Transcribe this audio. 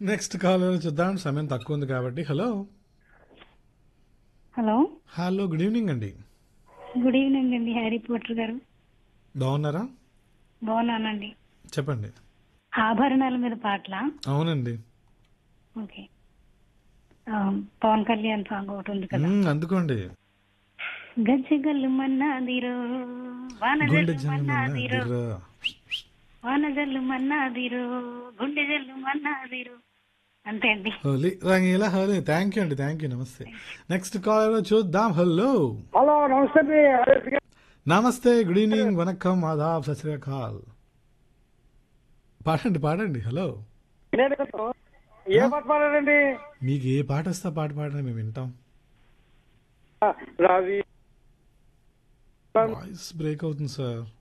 Next call చూద్దాం సమయం తక్కువ ఉంది కాబట్టి hello hello hello good evening అండి గుడ్ ఈవినింగ్ అండి హ్యారీ పోటర్ గారు బాగున్నారా బాగున్నానండి చెప్పండి ఆభరణాల మీద పాటల అవునండి ఓకే ఆ, పవన్ కళ్యాణ్ సాంగ్ ఒకటి ఉంది కదా మ్మ్, అందుకోండి గజ్జగల్లు మన్నాదిరో గుండె వానజల్లు జల్లు మన్నాదిరో మన్నాదిరా. వానజల్లు మన్నాదిరో గుండె జల్లు మన్నాదిరో అంతే అండి హోలీ రంగీలా హోలీ థ్యాంక్ యూ అండి థ్యాంక్ యూ నమస్తే నెక్స్ట్ కాల్ చూద్దాం హలో హలో నమస్తే అండి హరీష్ గారు. నమస్తే గుడ్ ఈవినింగ్ వనక్కం ఆదాబ్ సత్ శ్రీ అకాల్ పాడండి పాడండి హలో నేను ఇక్కడ ఏ పాట పాడారండి మీకు ఏ పాట వస్తే ఆ పాట పాడండి మేము వింటాం రవి వాయిస్ బ్రేక్ అవుతుంది సార్